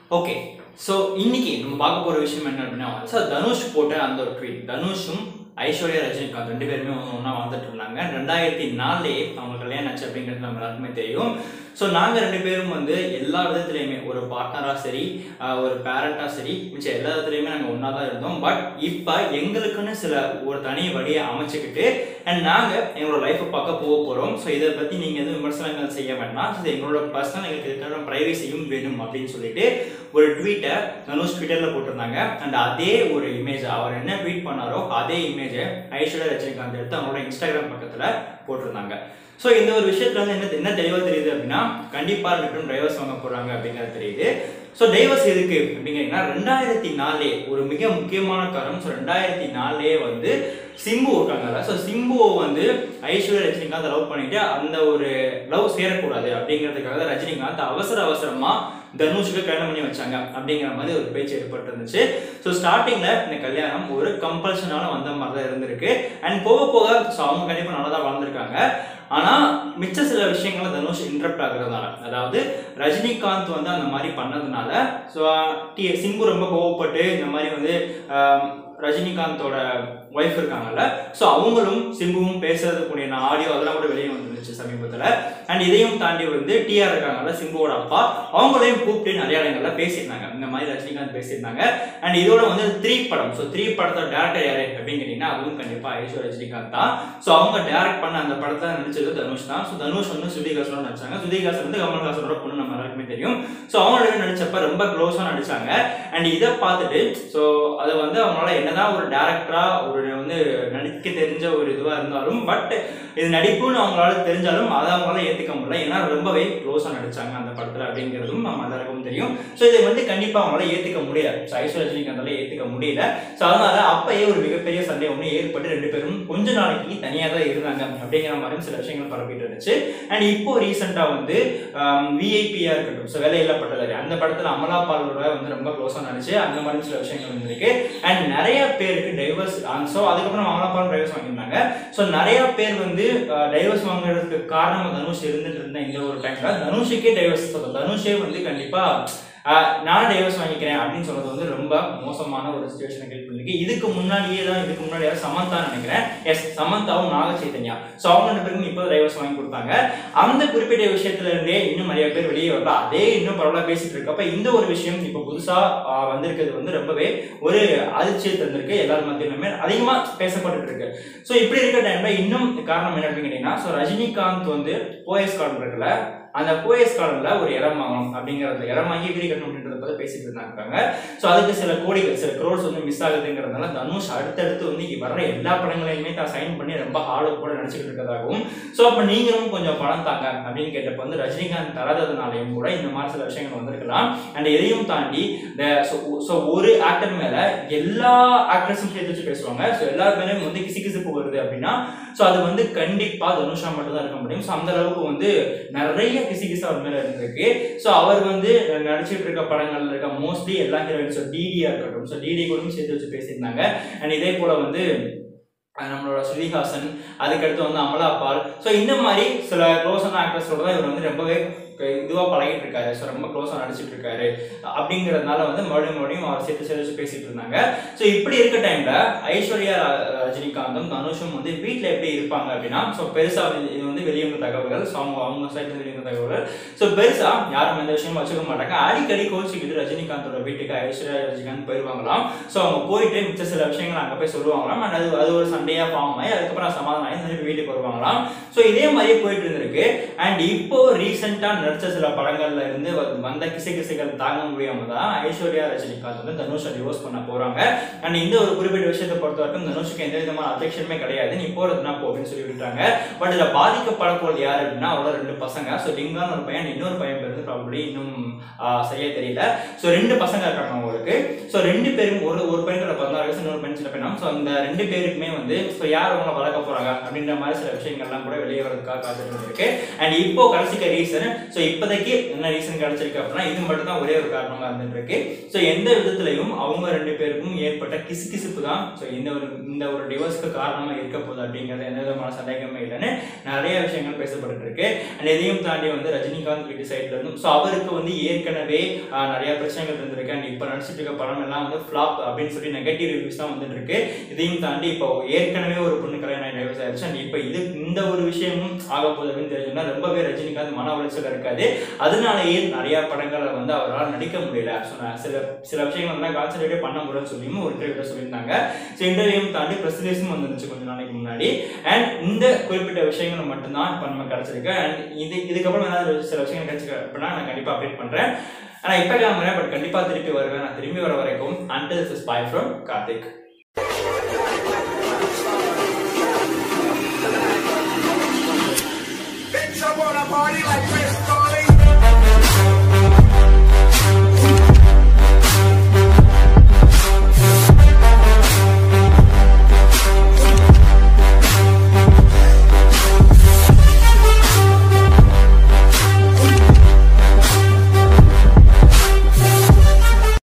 okay so இன்னைக்கு நம்ம பார்க்க போற விஷயம் என்ன அப்படின்னா சார் தனுஷ் போட்ட அந்த ஒரு ட்வீட் தனுஷும் ஐஸ்வர்யா ரஜினிகாந்த் ரெண்டு பேருமே ஒன்றா வாழ்ந்துட்டு இருந்தாங்க ரெண்டாயிரத்தி நாலுலேயே அவங்க கல்யாணம் ஆச்சு அப்படிங்கிறது நம்ம எல்லாருக்குமே தெரியும் ஸோ நாங்கள் ரெண்டு பேரும் வந்து எல்லா விதத்துலையுமே ஒரு பார்ட்னராக சரி ஆஹ் ஒரு பேரண்டாக சரி மிச்சம் எல்லா விதத்துலையுமே நாங்கள் ஒன்றா தான் இருந்தோம் பட் இப்போ எங்களுக்குன்னு சில ஒரு தனி வழியை அமைச்சுக்கிட்டு அண்ட் நாங்கள் எங்களோட லைஃப்பை பார்க்க போக போகிறோம் ஸோ இதை பற்றி நீங்கள் எதுவும் விமர்சனங்கள் செய்ய வேண்டாம் ஸோ எங்களோட பர்சனல் எங்களுக்கு இருக்கிற ப்ரைவசியும் வேணும் அப்படின்னு சொல்லிட்டு ஒரு ட்வீட்டை தனுஷ் ட்விட்டரில் போட்டிருந்தாங்க அண்ட் அதே ஒரு இமேஜ் அவர் என்ன ட்வீட் பண்ணாரோ அதே இமேஜை ஐஸ்வர்யா ரஜினிகாந்த் எடுத்து அவங்களோட இன்ஸ்டாகிராம் பக்கத்தில் போட்டிருந்தாங்க ஸோ இந்த ஒரு விஷயத்துல வந்து என்ன என்ன தெளிவாக தெரியுது அப்படின்னா கண்டிப்பாக ரெண்டு பேரும் டிரைவர்ஸ் வாங்க போகிறாங்க அப்படிங்கிறது தெரியுது ஸோ டைவர்ஸ் எதுக்கு அப்படிங்கிறீங்கன்னா ரெண்டாயிரத்தி நாலே ஒரு மிக முக்கியமான காரணம் ஸோ ரெண்டாயிரத்தி நாலே வந்து சிம்பு இருக்காங்கல்ல ஸோ சிம்புவை வந்து ஐஸ்வர்யா ரஜினிகாந்த் லவ் பண்ணிட்டு அந்த ஒரு லவ் சேரக்கூடாது அப்படிங்கிறதுக்காக ரஜினிகாந்த் அவசர அவசரமா தனுஷுக்கு கல்யாணம் பண்ணி வச்சாங்க அப்படிங்கிற மாதிரி ஒரு பேச்சு ஏற்பட்டு இருந்துச்சு ஸோ ஸ்டார்டிங்ல இந்த கல்யாணம் ஒரு கம்பல்ஷனால வந்த மாதிரி தான் இருந்திருக்கு அண்ட் போக போக ஸோ அவங்க கண்டிப்பாக நல்லா தான் வாழ்ந்திருக்காங்க ஆனா மிச்ச சில விஷயங்கள்ல தனுஷ் இன்டரப்ட் ஆகுறதுனால அதாவது ரஜினிகாந்த் வந்து அந்த மாதிரி பண்ணதுனால ஸோ டி சிம்பு ரொம்ப கோவப்பட்டு இந்த மாதிரி வந்து ஆம், ரஜினிகாந்தோட ஒய்ஃப் இருக்காங்கல்ல ஸோ அவங்களும் சிம்புவும் பேசுறதுக்குரிய ஆடியோ அதெல்லாம் கூட வெளியே வந்துருந்துச்சு சமீபத்தில் அண்ட் இதையும் தாண்டி வந்து டிஆர் இருக்காங்கல்ல சிம்புவோட அப்பா அவங்களையும் கூப்பிட்டு நிறைய இடங்கள்ல பேசியிருந்தாங்க இந்த மாதிரி ரஜினிகாந்த் பேசியிருந்தாங்க அண்ட் இதோட வந்து த்ரீ படம் ஸோ த்ரீ படத்தோட டேரக்டர் யாரு அப்படின்னு கேட்டீங்கன்னா அதுவும் கண்டிப்பா ஐஸ்வர் ரஜினிகாந்த் தான் ஸோ அவங்க டேரக்ட் பண்ண அந்த படத்தை நடிச்சது தனுஷ் தான் ஸோ தனுஷ் வந்து ஸ்ருதிகாசனோட நடிச்சாங்க ஸ்ருதிகாசன் வந்து கமல்ஹாசனோட பொண்ணு நம்ம எல்லாருக்குமே தெரியும் ஸோ அவங்களோட நடிச்சப்ப ரொம்ப க்ளோஸாக நடிச்சாங்க அண்ட் இதை பார்த்துட்டு ஸோ அதை வந்து அவங்களால என்னதான் ஒரு டேரக்டரா ஒரு வந்து நடிக்க தெரிஞ்ச ஒரு இதுவாக இருந்தாலும் பட் இது நடிப்புன்னு அவங்களால தெரிஞ்சாலும் அதை அவங்களால ஏற்றுக்க முடியல ஏன்னா ரொம்பவே க்ளோஸாக நடிச்சாங்க அந்த படத்தில் அப்படிங்கிறதும் நம்ம எல்லாருக்கும் தெரியும் ஸோ இதை வந்து கண்டிப்பாக அவங்களால ஏற்றுக்க முடியல ஸோ ஐஸ்வர் ரஜினிகாந்தால ஏற்றுக்க முடியல ஸோ அதனால அப்பயே ஒரு மிகப்பெரிய சண்டை ஒன்று ஏற்பட்டு ரெண்டு பேரும் கொஞ்ச நாளைக்கு தனியாக தான் இருந்தாங்க அப்படிங்கிற மாதிரி சில விஷயங்கள் பரப்பிட்டு இருந்துச்சு அண்ட் இப்போ ரீசெண்டாக வந்து விஐபியாக இருக்கட்டும் ஸோ வேலையில்லா பட்டதாரி அந்த படத்தில் அமலா பாலோட வந்து ரொம்ப க்ளோஸாக நடிச்சு அந்த மாதிரி சில விஷயங்கள் வந்திருக்கு அண்ட் நிறைய பேருக்கு டைவர்ஸ் ஸோ அதுக்கப்புறம் அமலா பால் டைவர்ஸ் வாங்கியிருந்தாங்க ஸோ நிறைய பேர் வந்து டைவர்ஸ் வாங்குறதுக்கு காரணம் தனுஷ் இருந்துட்டு இருந்த இந்த ஒரு டைம்ல தனுஷுக்கே டைவர்ஸ் தனுஷே வந்து கண்டிப்பாக ஆஹ் நான் டைவர்ஸ் வாங்கிக்கிறேன் அப்படின்னு சொல்றது வந்து ரொம்ப மோசமான ஒரு சுச்சுவேஷனை கிரியேட் பண்ணிருக்கு இதுக்கு முன்னாடியே தான் இதுக்கு முன்னாடி யாரும் சமந்தா நினைக்கிறேன் எஸ் சமந்தாவும் நாக சைத்தன்யா ஸோ அவங்க ரெண்டு பேருக்கும் இப்போ டைவர்ஸ் வாங்கி கொடுத்தாங்க அந்த குறிப்பிட்ட விஷயத்துல இருந்தே இன்னும் நிறைய பேர் வெளியே வரல அதே இன்னும் பரவலாக பேசிட்டு இருக்கு அப்ப இந்த ஒரு விஷயம் இப்போ புதுசா ஆஹ் வந்திருக்கிறது வந்து ரொம்பவே ஒரு அதிர்ச்சியை தந்திருக்கு எல்லாரும் மத்தியிலுமே அதிகமா பேசப்பட்டு இருக்கு ஸோ இப்படி இருக்க டைம்ல இன்னும் காரணம் என்ன அப்படின்னு கேட்டீங்கன்னா ஸோ ரஜினிகாந்த் வந்து போயஸ் கார்டு இருக்குல்ல அந்த போயஸ் கார்டில் ஒரு இடம் வாங்கணும் அப்படிங்கிறது இடம் வாங்கி வீடு கட்டணும் அப்படின்றத பற்றி பேசிட்டு இருந்தாங்க ஸோ அதுக்கு சில கோடிகள் சில க்ரோர்ஸ் வந்து மிஸ் ஆகுதுங்கிறதுனால தனுஷ் அடுத்தடுத்து வந்து இங்க வர்ற எல்லா படங்களையுமே தான் சைன் பண்ணி ரொம்ப ஹார்டு கூட நடிச்சுக்கிட்டு இருக்கிறதாகவும் ஸோ அப்போ நீங்களும் கொஞ்சம் பணம் தாங்க அப்படின்னு கேட்டப்போ வந்து ரஜினிகாந்த் தராததுனாலையும் கூட இந்த மாதிரி சில விஷயங்கள் வந்திருக்கலாம் அண்ட் எதையும் தாண்டி இந்த ஸோ ஒரு ஆக்டர் மேல எல்லா ஆக்டர்ஸும் சேர்த்து வச்சு பேசுவாங்க ஸோ எல்லா பேரும் வந்து கிசு கிசுப்பு வருது அப்படின்னா ஸோ அது வந்து கண்டிப்பா தனுஷா மட்டும் தான் இருக்க முடியும் ஸோ அந்த அளவுக்கு வந்து நிறைய கிசு கிசு அவர் மேல இருந்திருக்கு ஸோ அவர் வந்து நடிச்சிட்டு இருக்க படங்கள்ல இருக்க மோஸ்ட்லி எல்லா ஹீரோயின் ஸோ டிடியா இருக்கட்டும் ஸோ டிடி கூடயும் சேர்த்து வச்சு பேசியிருந்தாங்க அண்ட் இதே போல வந்து அஹ் நம்மளோட ஸ்ருதிஹாசன் அதுக்கடுத்து வந்து அமலா பால் ஸோ இந்த மாதிரி சில க்ளோஸான ஆக்டர்ஸோட தான் இவர் வந்து ரொம்பவே இதுவாக பழகிட்டு இருக்காரு ஸோ ரொம்ப க்ளோஸாக நடிச்சிட்டு இருக்காரு அப்படிங்கிறதுனால வந்து மறுபடியும் மறுபடியும் அவர் சேர்த்து சேர்த்து பேசிட்டு இருந்தாங்க ஸோ இப்படி இருக்க டைம்ல ஐஸ்வர்யா ர- ரஜினிகாந்தும் தனுஷும் வந்து வீட்டில் எப்படி இருப்பாங்க அப்படின்னா ஸோ பெருசா வந்து இது வந்து வெளியே வந்த தகவல்கள் ஸோ அவங்க அவங்க சைட்ல வெளியே வந்த தகவல்கள் ஸோ பெருசா யாரும் எந்த விஷயமும் வச்சுக்க மாட்டாங்க அடிக்கடி கோச்சிக்கிட்டு ரஜினிகாந்தோட வீட்டுக்கு ஐஸ்வர்யா ரஜினிகாந்த் போயிருவாங்களாம் ஸோ அவங்க போயிட்டு மிச்ச சில விஷயங்கள் அங்கே போய் சொல்லுவாங்களாம் and அது அது ஒரு சண்டையா ஃபார்ம் ஆகி அதுக்கப்புறம் சமாதானம் ஆகி திருப்பி வீட்டுக்கு வருவாங்களாம் ஸோ இதே மாதிரி போயிட்டு இருந்திருக்கு அண்ட் இப்போ ரீசெண்டாக நடிச்ச சில படங்கள்ல இருந்து வ- வந்த கிசு கிசுகள் தாங்க முடியாம தான் ஐஸ்வர்யா ரஜினிகாந்த் வந்து தனுஷை டிவோர்ஸ் பண்ண போறாங்க அண்ட் இந்த ஒரு குறிப்பிட்ட விஷயத்தை பொறுத்த வரைக்கும் தனுஷுக்கு எந்த விதமான அப்ஜெக்ஷனுமே கிடையாது நீ போறதுனா போ அப்படின்னு சொல்லி விட்டுட்டாங்க பட் இதில் பாதிக்கப்பட போறது யார் அப்படின்னா அவரோட ரெண்டு பசங்க ஸோ டிங்கான்னு ஒரு பையன் இன்னொரு பையன் பேர் வந்து ப்ராபப்ளி இன்னும் ஆஹ், சரியா தெரியல ஸோ ரெண்டு பசங்க இருக்காங்க அவங்களுக்கு ஸோ ரெண்டு பேரும் ஒரு ஒரு பையனோட பதினாறு வயசு இன்னொரு பையன் சின்ன பையனா ஸோ அந்த ரெண்டு பேருக்குமே வந்து ஸோ யார் அவங்கள வளர்க்க போறாங்க அப்படின்ற மாதிரி சில விஷயங்கள்லாம் கூட வெளியே வரதுக்காக காத்துட்டு இருக்கு அண்ட் இப்போ கடைசிக்க ரீசன் ஸோ இப்போதைக்கு என்ன ரீசன் கிடைச்சிருக்கு அப்படின்னா இது மட்டும் தான் ஒரே ஒரு காரணமா இருந்துட்டு இருக்கு ஸோ எந்த விதத்துலையும் அவங்க ரெண்டு பேருக்கும் ஏற்பட்ட கிசு கிசுப்பு தான் ஸோ இந்த ஒரு இந்த ஒரு டிவோர்ஸ்க்கு காரணமா இருக்க போகுது அப்படிங்கிறது எந்த விதமான சந்தேகமே இல்லைன்னு நிறைய விஷயங்கள் பேசப்பட்டு இருக்கு அண்ட் இதையும் தாண்டி வந்து ரஜினிகாந்த் வீட்டு சைட்ல இருந்தும் ஸோ அவருக்கு வந்து ஏற்கனவே ஆஹ், நிறைய பிரச்சனைகள் இருந்திருக்கு அண்ட் இப்போ நடிச்சிட்டு இருக்க படம் எல்லாம் வந்து ஃப்ளாப் அப்படின்னு சொல்லி நெகட்டிவ் ரிவ்யூஸ் தான் வந்துட்டு இருக்கு இதையும் தாண்டி இப்போ ஏற்கனவே ஒரு பொண்ணு கல்யாணம் டைவர்ஸ் ஆயிடுச்சு அண்ட் இப்போ இது இந்த ஒரு விஷயமும் ஆக போகுது அப்படின்னு தெரிஞ்சுன்னா ரொம்பவே ரஜினிகாந்த் மன உளைச்சல் இருக்காது அதனாலேயே நிறைய படங்களை வந்து அவரால் நடிக்க முடியல ஸோ நான் சில சில விஷயங்கள் வந்து கான்சன்ட்ரேட்டே பண்ண முடியலன்னு சொல்லியும் ஒரு இன்டர்வியூ சொல்லியிருந்தாங்க ஸோ இன்டர்வியூவும் தாண்டி ப்ரெஸ் ரிலீஸும் வந்துருச்சு கொஞ்சம் நாளைக்கு முன்னாடி அண்ட் இந்த குறிப்பிட்ட விஷயங்கள் மட்டும்தான் இப்போ நம்ம கிடச்சிருக்கு அண்ட் இது இதுக்கப்புறம் ஏதாவது சில விஷயங்கள் கிடைச்சிருக்கு அப்படின்னா நான் கண்டிப்பாக அப்டேட் பண்ணுறேன் ஆனால் இப்போ கிளம்புறேன் பட் கண்டிப்பாக திருப்பி வருவேன் நான் திரும்பி வர வரைக்கும் and this is bye from Karthik Bitch, I wanna party like